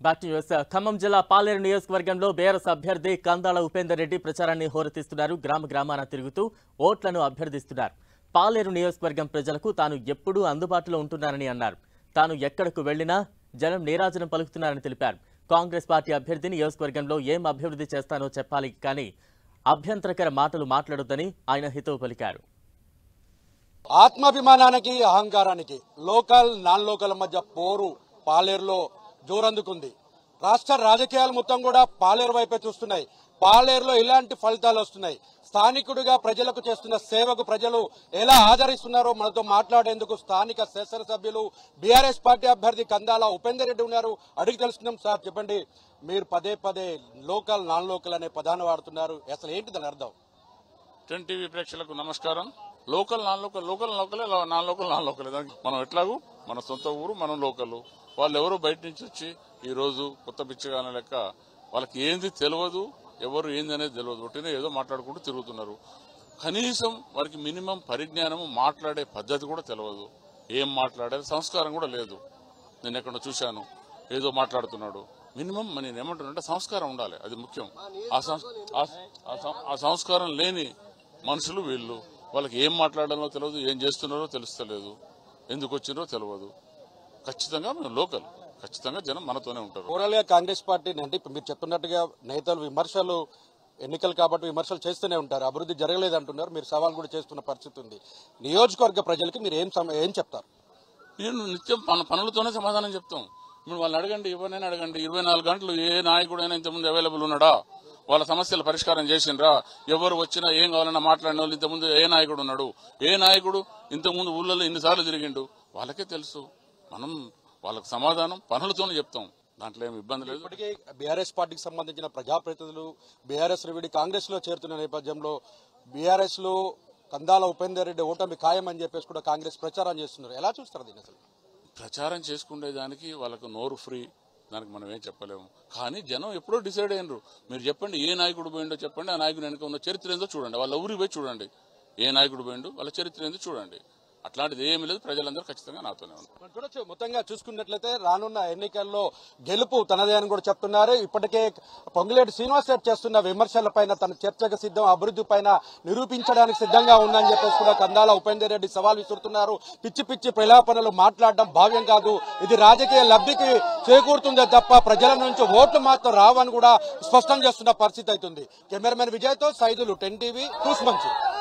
back to news Khammam జిల్లా పాలేరు నియోజకవర్గంలో BRS అభ్యర్థి కందాళ ఉపేందర్ రెడ్డి ప్రచారాన్ని హోరెత్తిస్తున్నారు గ్రామ గ్రామాన తిరుగుతూ ఓట్లను అభ్యర్థిస్తున్నారు పాలేరు నియోజకవర్గం ప్రజలకు తాను ఎప్పుడూ అందుబాటులో ఉంటున్నానని అన్నారు తాను ఎక్కడకు వెళ్లినా జనం నీరాజనం పలుకుతున్నారని తెలిపారు కాంగ్రెస్ పార్టీ అభ్యర్థి నియోజకవర్గంలో ఏం అభివృద్ధి చేస్తానో చెప్పాలి కానీ అభ్యంతరకర మాటలు మాట్లాడొద్దని ఆయన హితవు పలికారు ఆత్మాభిమానానికి అహంకారానికి లోకల్ నాన్ లోకల్ మధ్య పోరు పాలేరులో జోరందుకుంది రాష్ట్ర రాజకీయాలు మొత్తం కూడా పాలేరు వైపే చూస్తున్నాయి పాలేరులో ఇలాంటి ఫలితాలు వస్తున్నాయి స్థానికుడిగా ప్రజలకు చేస్తున్న సేవకు ప్రజలు ఎలా ఆదరిస్తున్నారో మనతో మాట్లాడేందుకు స్థానిక శాసనసభ్యులు బీఆర్ఎస్ పార్టీ అభ్యర్థి కందాల ఉపేందర్ రెడ్డి ఉన్నారు అడిగి తెలుసుకుందాం సార్ చెప్పండి మీరు పదే పదే లోకల్ నాన్ లోకల్ అనే పదాన్ని వాడుతున్నారు అసలు ఏంటి దాని అర్థం టెన్ టీవీ ప్రేక్షకులకు నమస్కారం లోకల్ నాన్ లోకల్ లోకల్ లోకలే లా- నాన్ లోకల్ నాన్ లోకలే దానికి మనం ఎట్లాగూ మన సొంత ఊరు మనం లోకల్ వాళ్ళు ఎవరో బయట నుంచి వచ్చి ఈ రోజు కొత్త పిచ్చగానే లెక్క వాళ్ళకి ఏంది తెలియదు ఎవరు ఏంది అనేది తెలియదు ఒకటినే ఏదో మాట్లాడుకుంటూ తిరుగుతున్నారు కనీసం వారికి మినిమం పరిజ్ఞానము మాట్లాడే పద్ధతి కూడా తెలియదు ఏం మాట్లాడాలి సంస్కారం కూడా లేదు నేను ఎక్కడ చూశాను ఏదో మాట్లాడుతున్నాడు మినిమం నేను ఏమంటున్నానంటే సంస్కారం ఉండాలి అది ముఖ్యం ఆ సంస్- ఆ- ఆ సం- ఆ సంస్కారం లేని మనుషులు వీళ్ళు వాళ్ళకి ఏం మాట్లాడాలో తెలియదు ఏం చేస్తున్నారో తెలుస్తలేదు ఎందుకు వచ్చినారో తెలియదు ఖచ్చితంగా మేము లోకల్ ఖచ్చితంగా జనం మనతోనే ఉంటారు ఓవరాల్ గా కాంగ్రెస్ పార్టీ అంటే ఇప్పుడు మీరు చెప్తున్నట్టుగా నేతలు విమర్శలు ఎన్నికలు కాబట్టి విమర్శలు చేస్తూనే ఉంటారు అభివృద్ధి జరగలేదు అంటున్నారు మీరు సవాల్ కూడా చేస్తున్న పరిస్థితి ఉంది నియోజకవర్గ ప్రజలకి మీరు ఏం సమ- ఏం చెప్తారు నేను నిత్యం పన పనులతోనే సమాధానం చెప్తాం మీరు వాళ్ళని అడగండి ఎవరినైనా అడగండి ఇరవై నాలుగు గంటలు ఏ నాయకుడైనా ఇంతకుముందు అవైలబుల్ ఉన్నాడా వాళ్ళ సమస్యల పరిష్కారం చేసిండ్రా ఎవరు వచ్చినా ఏం కావాలన్నా మాట్లాడిన వాళ్ళు ఇంతకుముందు ఏ నాయకుడు ఉన్నాడు ఏ నాయకుడు ఇంతకుముందు ఊళ్ళలో ఇన్నిసార్లు తిరిగిండు వాళ్ళకే తెలుసు మనం వాళ్ళకి సమాధానం పనులతోనే చెప్తాం దాంట్లో ఏమి ఇబ్బంది లేదు ఇప్పటికే బీఆర్ఎస్ పార్టీకి సంబంధించిన ప్రజాప్రతినిధులు బీఆర్ఎస్ విడి కాంగ్రెస్ లో చేరుతున్న నేపథ్యంలో బీఆర్ఎస్ లో కందాల ఉపేందర్ రెడ్డి ఓటమి ఖాయం అని చెప్పేసి కూడా కాంగ్రెస్ ప్రచారం చేస్తున్నారు ఎలా చూస్తారు దీన్ని అసలు ప్రచారం చేసుకునే దానికి వాళ్ళకు నోరు ఫ్రీ దానికి మనం ఏం చెప్పలేము కానీ జనం ఎప్పుడో డిసైడ్ అయినరు మీరు చెప్పండి ఏ నాయకుడు పోయిండో చెప్పండి ఆ నాయకుడు వెనుక ఉన్న చరిత్ర ఏందో చూడండి వాళ్ళ ఊరికి పోయి చూడండి ఏ నాయకుడు పోయిండు వాళ్ళ చరిత్ర ఏందో చూడండి అట్లాంటిది ఏమీ లేదు ప్రజలందరూ ఖచ్చితంగా నాతోనే ఉన్నారు మనం చూడొచ్చు మొత్తంగా చూసుకున్నట్లయితే రానున్న ఎన్నికల్లో గెలుపు తనదే అని కూడా చెప్తున్నారు ఇప్పటికే పొంగులేటి శ్రీనివాస్ రెడ్డి చేస్తున్న విమర్శలపైన తన చర్చకు సిద్ధం అభివృద్ధి పైన నిరూపించడానికి సిద్ధంగా ఉందని చెప్పేసి కూడా కందాల ఉపేందర్ రెడ్డి సవాల్ విసురుతున్నారు పిచ్చి పిచ్చి ప్రలాపనలు మాట్లాడడం భావ్యం కాదు ఇది రాజకీయ లబ్ధికి చేకూరుతుందే తప్ప ప్రజల నుంచి ఓట్లు మాత్రం రావని కూడా స్పష్టం చేస్తున్న పరిస్థితి అవుతుంది కెమెరామెన్ విజయ్తో సైదులు టెన్ టీవీ మంచి